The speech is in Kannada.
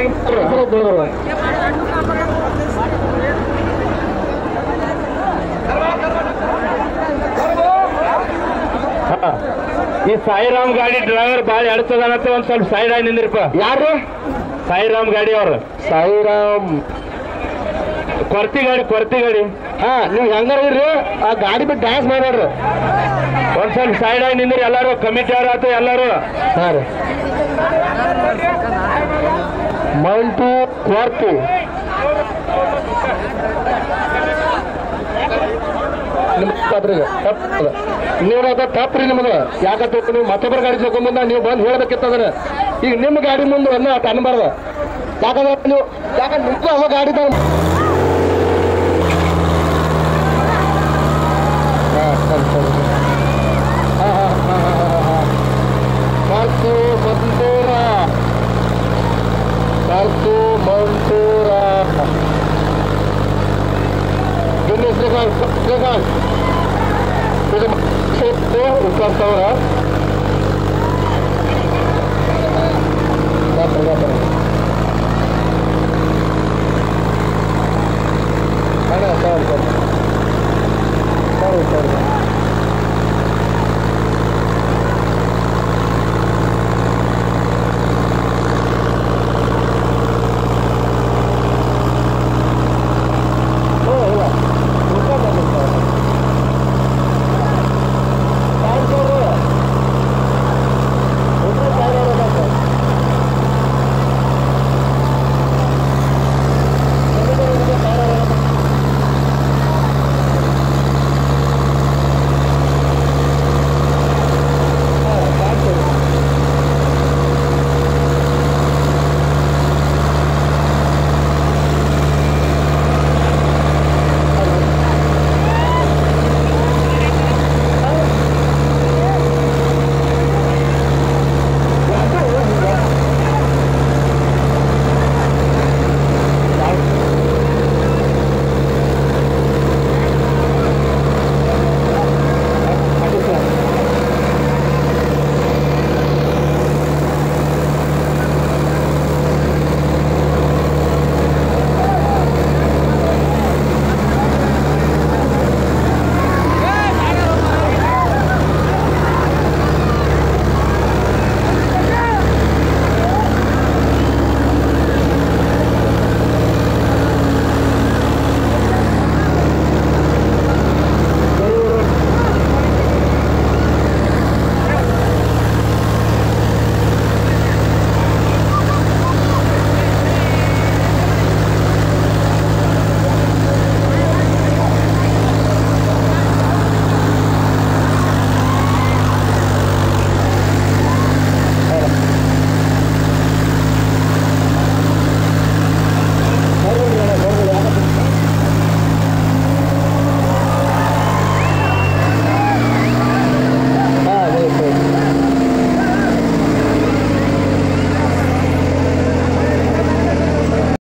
ಹಾ. ಈ ಸಾಯಿರಾಮ್ ಗಾಡಿ ಡ್ರೈವರ್ ಬಾಳ ಎಡ್ತದಾನಂತ ಒಂದ್ ಸ್ವಲ್ಪ ಸೈಡ್ ಆಗಿ ನಿಂದ್ರಿಪ್ಪ ಯಾರು ಸಾಯಿರಾಮ್ ಗಾಡಿ ಅವ್ರು ಸಾಯಿರಾಮ್ ಕೊರ್ತಿ ಗಾಡಿ ಕೊರ್ತಿ ಗಾಡಿ ಹಾ ನೀವು ಹೆಂಗಾರ ಇರ್ರಿ ಆ ಗಾಡಿ ಬಿಟ್ಟು ಡ್ಯಾನ್ಸ್ ಮಾಡ್ಬೇಡ್ರಿ ಒಂದ್ ಸ್ವಲ್ಪ ಸೈಡ್ ಆಗಿ ನಿಂದ್ರಿ ಎಲ್ಲಾರು ಕಮಿಟಿ ಅವ್ರ ಆತು ಎಲ್ಲಾರು ಹಾ ರೀ ಮಂಟು ಕ್ವಾರ್ತಿ ನಿಮ್ಮ ತಪ್ಪ್ರಿ ತಪ್ಪದ ನೀವು ಅದ ತಪ್ಪ್ರಿ ನಿಮ್ದು ಯಾಕಂತ ನೀವು ಮತ್ತೊಬ್ಬರ ಗಾಡಿ ತಗೊಂಬಂದ ನೀವು ಬಂದು ಹೇಳ್ಬೇಕಿತ್ತು ಅದನ್ನ ಈಗ ನಿಮ್ಮ ಗಾಡಿ ಮುಂದೆ ಒಂದು ಅಟ್ ಅನ್ಬಾರ್ದ ಯಾಕಂದ್ರೆ ನೀವು ಯಾಕಂದ್ರೆ ನಿಮ್ಗೂ ಅವ ಗಾಡಿ ಕಾರ್ತು ಮಂಟೂರ ಕಾರ್ತು ಮಂಟೂರ ದಿನೇಶ್ ಶ್ರೀಕಾಂತ್ ಶ್ರೀಕಾಂತ್ ಇದು ಉತ್ತರ